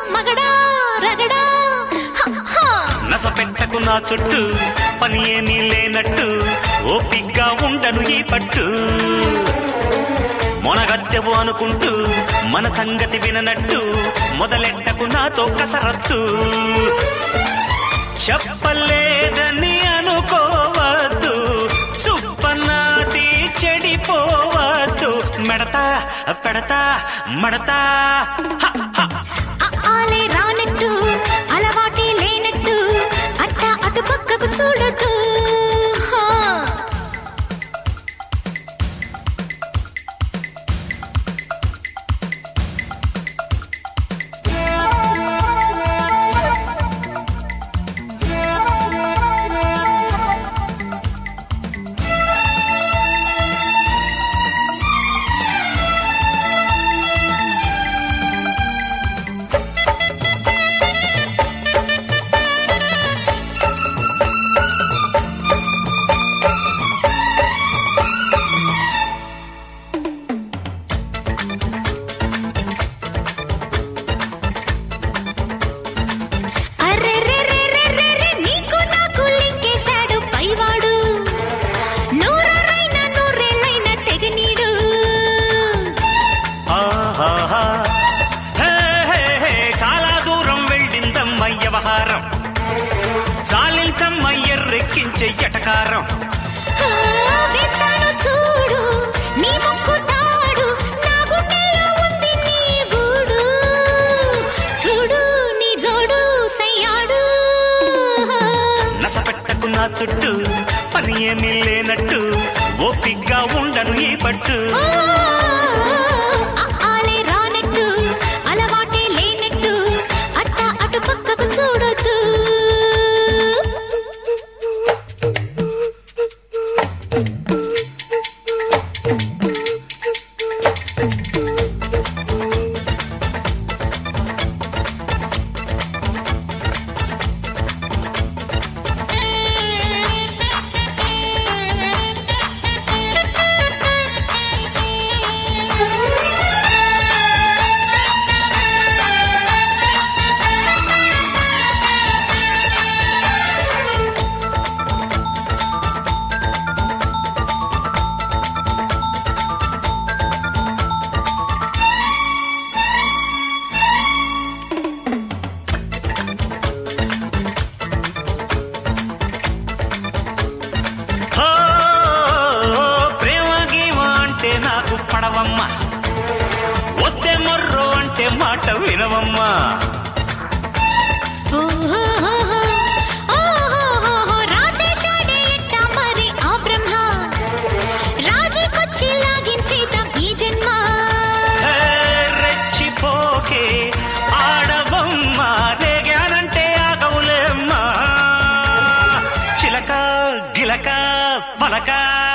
మగడా రగడా హ, హ. నస పెట్టకు నా చుట్టూ పని ఏమీ లేనట్టు ఓపిగ్గా ఉండను ఈ పట్టు మొనగత్తెవు అనుకుంటూ మన సంగతి విననట్టు మొదలెట్టకు నాతో కసరత్తు చెప్పలేదని అనుకోవద్దు సుప్పనాది చెడిపోవద్దు మెడతా పెడతా మడతా హ, హ. ఆ ఆలే రానట్టు అలవాటే లేనట్టు అట్ట అటు పక్కకు చూడొద్దు హ. అర్రెర్రెర్రెర్రెర్రెర్రె, నీకు నాకు లింకేశాడు పైవాడు నూరరైన నూరేళ్ళైన తెగనీడు ఆహాహా. హే, హే, హే, చాలా దూరం వెళ్ళిందమ్మ వ్యవహారం చాలించమ్మ ఎర్రెక్కించే ఎటకారం ఆ, వేస్తాను చూడు నీ ముక్కు తాడు నా గుండెల్లో ఉంది నీ గూడు చూడు నీ జోడు సయ్యాడు నస పెట్టకు నా చుట్టూ పని ఏమీ లేనట్టు ఓపిగ్గా ఉండను ఈ పట్టు ఆ, ఆలే రానట్టు అలవాటే లేనట్టు అట్ట అటు పక్కకు చూడొద్దు హో, ప్రేమ గీమ అంటే నాకు పడవమ్మ ఒత్తే మొర్రో అంటే మాట వినవమ్మా ఓహోహోహో, ఓహోహోహో, రాసేశాడే ఎట్ట మరి ఆ బ్రహ్మ రాజీకొచ్చి లాగించేద్దాం ఈ జన్మ హే, రెచ్చిపోకే ఆడవమ్మ రేగానంటే ఆగవులేమ్మా చిలక గిలక పలక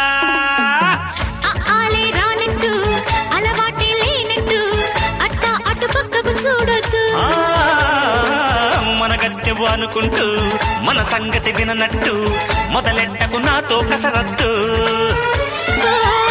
ఆ ఆలే రానట్టు అలవాటే లేనట్టు అట్ట అటు పక్కకు చూడొద్దు ఆ, మన గట్టెవు అనుకుంటూ మన సంగతి విననట్టు మొదలెట్టకు నాతో కసరత్తు ఓ